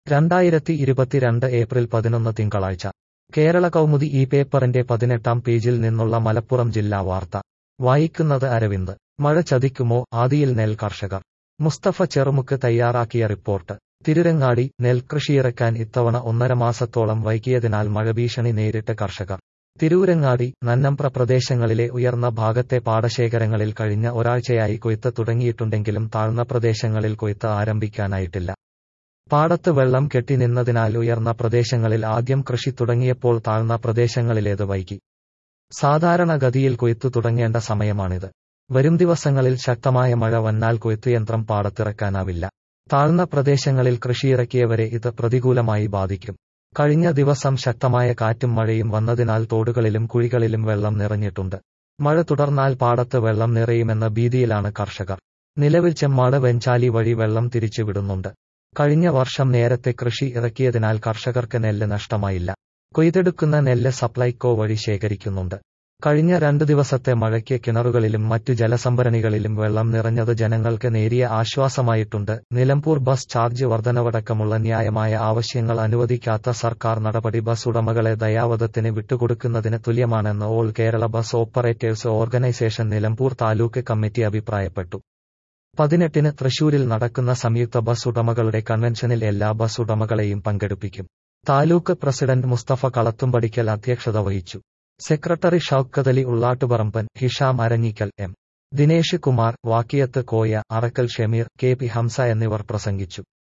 രണ്ടായിരത്തി ഇരുപത്തിരണ്ട് ഏപ്രിൽ പതിനൊന്ന് തിങ്കളാഴ്ച കേരള കൗമുദി ഈ പേപ്പറിന്റെ പതിനെട്ടാം പേജിൽ നിന്നുള്ള മലപ്പുറം ജില്ലാ വാർത്ത വായിക്കുന്നത് അരവിന്ദ് മഴ ചതിക്കുമോ ആദിയിൽ നെൽ കർഷകർ മുസ്തഫ ചെറുമുക്ക് തയ്യാറാക്കിയ റിപ്പോർട്ട് തിരുരങ്ങാടി നെൽകൃഷിയിറക്കാൻ ഇത്തവണ ഒന്നര മാസത്തോളം വൈകിയതിനാൽ മഴഭീഷണി നേരിട്ട് കർഷകർ തിരൂരങ്ങാടി നന്നമ്പ്ര പ്രദേശങ്ങളിലെ ഉയർന്ന ഭാഗത്തെ പാടശേഖരങ്ങളിൽ കഴിഞ്ഞ ഒരാഴ്ചയായി കൊയ്ത്ത് തുടങ്ങിയിട്ടുണ്ടെങ്കിലും താഴ്ന്ന പ്രദേശങ്ങളിൽ കൊയ്ത്ത് ആരംഭിക്കാനായിട്ടില്ല പാടത്ത് വെള്ളം കെട്ടിനിന്നതിനാൽ ഉയർന്ന പ്രദേശങ്ങളിൽ ആദ്യം കൃഷി തുടങ്ങിയപ്പോൾ താഴ്ന്ന പ്രദേശങ്ങളിലേത് വൈകി സാധാരണഗതിയിൽ കൊയ്ത്തു തുടങ്ങേണ്ട സമയമാണിത് വരും ദിവസങ്ങളിൽ ശക്തമായ മഴ വന്നാൽ കൊയ്ത്തുയന്ത്രം പാടത്തിറക്കാനാവില്ല താഴ്ന്ന പ്രദേശങ്ങളിൽ കൃഷിയിറക്കിയവരെ ഇത് പ്രതികൂലമായി ബാധിക്കും കഴിഞ്ഞ ദിവസം ശക്തമായ കാറ്റും മഴയും വന്നതിനാൽ തോടുകളിലും കുഴികളിലും വെള്ളം നിറഞ്ഞിട്ടുണ്ട് മഴ തുടർന്നാൽ പാടത്ത് വെള്ളം നിറയുമെന്ന ഭീതിയിലാണ് കർഷകർ നിലവിൽ ചെമ്മാട് വെഞ്ചാലി വഴി വെള്ളം തിരിച്ചുവിടുന്നുണ്ട് കഴിഞ്ഞ വർഷം നേരത്തെ കൃഷി ഇറക്കിയതിനാൽ കർഷകർക്ക് നെല്ല് നഷ്ടമായില്ല കൊയ്തെടുക്കുന്ന നെല്ല് സപ്ലൈകോ വഴി ശേഖരിക്കുന്നുണ്ട് കഴിഞ്ഞ രണ്ടു ദിവസത്തെ മഴയ്ക്ക് കിണറുകളിലും മറ്റു ജലസംഭരണികളിലും വെള്ളം നിറഞ്ഞത് ജനങ്ങൾക്ക് നേരിയ ആശ്വാസമായിട്ടുണ്ട് നിലമ്പൂർ ബസ് ചാർജ് വർധനവടക്കമുള്ള ന്യായമായ ആവശ്യങ്ങൾ അനുവദിക്കാത്ത സർക്കാർ നടപടി ബസ് ഉടമകളെ ദയാവധത്തിന് വിട്ടുകൊടുക്കുന്നതിന് തുല്യമാണെന്ന് all Kerala bus operators organisation Nilambur taluk committee അഭിപ്രായപ്പെട്ടു പതിനെട്ടിന് തൃശൂരിൽ നടക്കുന്ന സംയുക്ത ബസ് ഉടമകളുടെ കൺവെൻഷനിൽ എല്ലാ ബസ് ഉടമകളെയും പങ്കെടുപ്പിക്കും താലൂക്ക് പ്രസിഡന്റ് മുസ്തഫ കളത്തുംപടിക്കൽ അധ്യക്ഷത വഹിച്ചു secretary Shoukathali Ullattuparamban Hisham Aranjikkal M Dinesh Kumar Vakkiyath Koya Arakkal Shameer K P Hamsa എന്നിവർ പ്രസംഗിച്ചു